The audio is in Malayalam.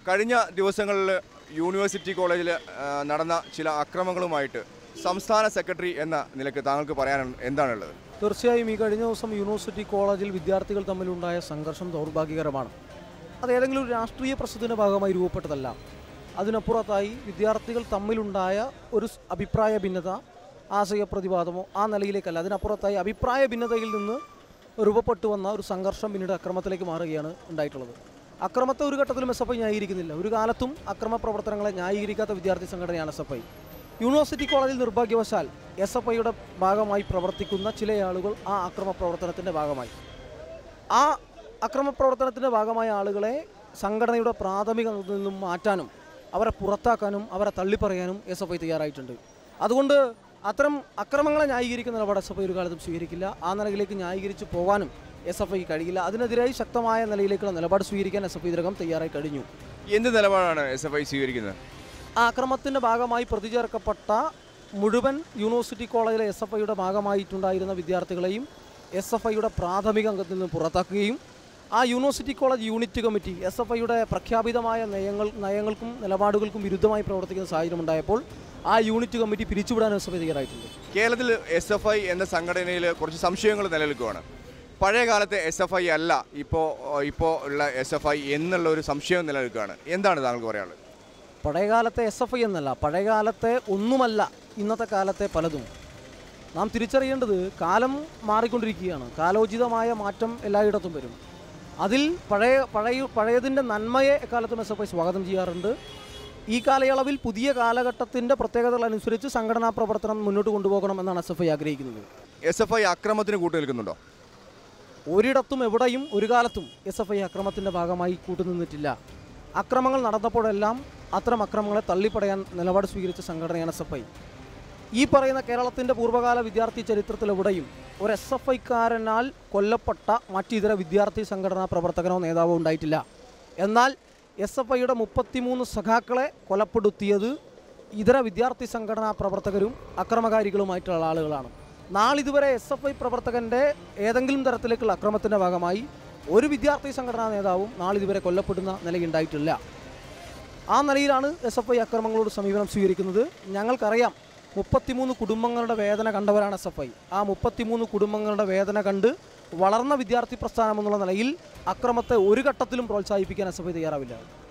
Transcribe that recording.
കഴിഞ്ഞ ദിവസങ്ങളിൽ യൂണിവേഴ്സിറ്റി കോളേജിൽ ആ, നടന്ന ചില അക്രമങ്ങളുമായിട്ട് സംസ്ഥാന സെക്രട്ടറി എന്ന നിലയ്ക്ക് താങ്കൾക്ക് പറയാൻ എന്താണുള്ളത് തീർച്ചയായും ഈ കഴിഞ്ഞ ദിവസം യൂണിവേഴ്സിറ്റി കോളേജിൽ വിദ്യാർത്ഥികൾ തമ്മിലുണ്ടായ സംഘർഷം ദൗർഭാഗ്യകരമാണ് അത് ഏതെങ്കിലും ഒരു രാഷ്ട്രീയ പ്രശ്നത്തിൻ്റെ ഭാഗമായി രൂപപ്പെട്ടതല്ല അതിനപ്പുറത്തായി വിദ്യാർത്ഥികൾ തമ്മിലുണ്ടായ ഒരു സ് അഭിപ്രായ ഭിന്നത ആശയ പ്രതിവാദമോ ആ നിലയിലേക്കല്ല അതിനപ്പുറത്തായി അഭിപ്രായ ഭിന്നതയിൽ നിന്ന് രൂപപ്പെട്ടു വന്ന ഒരു സംഘർഷം പിന്നീട് അക്രമത്തിലേക്ക് മാറുകയാണ് ഉണ്ടായിട്ടുള്ളത് അക്രമത്തെ ഒരു ഘട്ടത്തിലും എസ് എഫ് ഐ ന്യായീകരിക്കുന്നില്ല ഒരു കാലത്തും അക്രമ പ്രവർത്തനങ്ങളെ ന്യായീകരിക്കാത്ത വിദ്യാർത്ഥി സംഘടനയാണ് എസ് എഫ് ഐ യൂണിവേഴ്സിറ്റി കോളേജിൽ നിർഭാഗ്യവശാൽ എസ് എഫ് ഐയുടെ ഭാഗമായി പ്രവർത്തിക്കുന്ന ചില ആളുകൾ ആ അക്രമ പ്രവർത്തനത്തിൻ്റെ ഭാഗമായി ആ അക്രമ പ്രവർത്തനത്തിൻ്റെ ഭാഗമായ ആളുകളെ സംഘടനയുടെ പ്രാഥമിക അംഗത്തിൽ നിന്നും മാറ്റാനും അവരെ പുറത്താക്കാനും അവരെ തള്ളിപ്പറയാനും എസ് എഫ് ഐ തയ്യാറായിട്ടുണ്ട് അതുകൊണ്ട് അത്തരം അക്രമങ്ങളെ ന്യായീകരിക്കുന്ന നിലപാട് എസ് എഫ് ഐ ഒരു കാലത്തും സ്വീകരിക്കില്ല ആ നിലയിലേക്ക് ന്യായീകരിച്ച് പോകാനും എസ് എഫ് ഐക്ക് കഴിയില്ല അതിനെതിരായി ശക്തമായ നിലയിലേക്കുള്ള നിലപാട് സ്വീകരിക്കാൻ എസ് എഫ് ഐ ഇതിനകം തയ്യാറായി കഴിഞ്ഞു എന്ത് നിലപാടാണ് എസ് എഫ് ഐ സ്വീകരിക്കുന്നത് ആ അക്രമത്തിൻ്റെ ഭാഗമായി പ്രതി ചേർക്കപ്പെട്ട മുഴുവൻ യൂണിവേഴ്സിറ്റി കോളേജിലെ എസ് എഫ് ഐയുടെ ഭാഗമായിട്ടുണ്ടായിരുന്ന വിദ്യാർത്ഥികളെയും എസ് എഫ് ഐയുടെ പ്രാഥമിക അംഗത്തിൽ നിന്ന് പുറത്താക്കുകയും ആ university college unit committee S F ഐയുടെ പ്രഖ്യാപിതമായ നയങ്ങൾ നയങ്ങൾക്കും നിലപാടുകൾക്കും വിരുദ്ധമായി പ്രവർത്തിക്കുന്ന സാഹചര്യം ഉണ്ടായപ്പോൾ ആ യൂണിറ്റ് കമ്മിറ്റി പിരിച്ചുവിടാൻ എസ് എഫ് ഐ തയ്യാറായിട്ടുണ്ട് കേരളത്തിൽ എസ് എഫ് ഐ എന്ന സംഘടനയിൽ കുറച്ച് സംശയങ്ങൾ നിലനിൽക്കുകയാണ് പഴയ കാലത്തെ എസ് എഫ് ഐ അല്ല ഇപ്പോൾ ഇപ്പോൾ ഉള്ള എസ് എഫ് ഐ എന്നുള്ള ഒരു സംശയം നിലനിൽക്കുകയാണ് എന്താണ് താങ്കൾക്ക് പറയാനുള്ളത് പഴയകാലത്തെ എസ് എഫ് ഐ എന്നല്ല പഴയകാലത്തെ ഒന്നുമല്ല ഇന്നത്തെ കാലത്തെ പലതും നാം തിരിച്ചറിയേണ്ടത് കാലം മാറിക്കൊണ്ടിരിക്കുകയാണ് കാലോചിതമായ മാറ്റം എല്ലായിടത്തും വരും അതിൽ പഴയ പഴയ പഴയതിൻ്റെ നന്മയെ എക്കാലത്തും എസ് എഫ് ഐ സ്വാഗതം ചെയ്യാറുണ്ട് ഈ കാലയളവിൽ പുതിയ കാലഘട്ടത്തിൻ്റെ പ്രത്യേകതകൾ അനുസരിച്ച് സംഘടനാ പ്രവർത്തനം മുന്നോട്ട് കൊണ്ടുപോകണം എന്നാണ് എസ് എഫ് ഐ ആഗ്രഹിക്കുന്നത് എസ് എഫ് ഐ അക്രമത്തിന് കൂട്ടു നിൽക്കുന്നുണ്ടോ ഒരിടത്തും എവിടെയും ഒരു കാലത്തും എസ് എഫ് ഐ അക്രമത്തിൻ്റെ ഭാഗമായി കൂട്ടുനിന്നിട്ടില്ല അക്രമങ്ങൾ നടന്നപ്പോഴെല്ലാം അത്തരം അക്രമങ്ങളെ തള്ളിപ്പടയാൻ നിലപാട് സ്വീകരിച്ച സംഘടനയാണ് എസ് എഫ് ഐ ഈ പറയുന്ന കേരളത്തിൻ്റെ പൂർവ്വകാല വിദ്യാർത്ഥി ചരിത്രത്തിൽ എവിടെയും ഒരു എസ് എഫ് ഐക്കാരനാൽ കൊല്ലപ്പെട്ട മറ്റിതര വിദ്യാർത്ഥി സംഘടനാ പ്രവർത്തകനോ നേതാവോ ഉണ്ടായിട്ടില്ല എന്നാൽ എസ് എഫ് ഐയുടെ മുപ്പത്തിമൂന്ന് സഖാക്കളെ കൊലപ്പെടുത്തിയത് ഇതര വിദ്യാർത്ഥി സംഘടനാ പ്രവർത്തകരും അക്രമകാരികളുമായിട്ടുള്ള ആളുകളാണ് നാളിതുവരെ എസ് എഫ് ഐ പ്രവർത്തകൻ്റെ ഏതെങ്കിലും തരത്തിലേക്കുള്ള അക്രമത്തിൻ്റെ ഭാഗമായി ഒരു വിദ്യാർത്ഥി സംഘടനാ നേതാവും നാളിതുവരെ കൊല്ലപ്പെടുന്ന നിലയുണ്ടായിട്ടില്ല ആ നിലയിലാണ് എസ് എഫ് ഐ അക്രമങ്ങളോട് സമീപനം സ്വീകരിക്കുന്നത് ഞങ്ങൾക്കറിയാം മുപ്പത്തിമൂന്ന് കുടുംബങ്ങളുടെ വേദന കണ്ടവരാണ് എസ് എഫ് ഐ ആ മുപ്പത്തിമൂന്ന് കുടുംബങ്ങളുടെ വേദന കണ്ട് വളർന്ന വിദ്യാർത്ഥി പ്രസ്ഥാനം എന്നുള്ള നിലയിൽ അക്രമത്തെ ഒരു ഘട്ടത്തിലും പ്രോത്സാഹിപ്പിക്കാൻ എസ് എഫ് ഐ തയ്യാറാവില്ല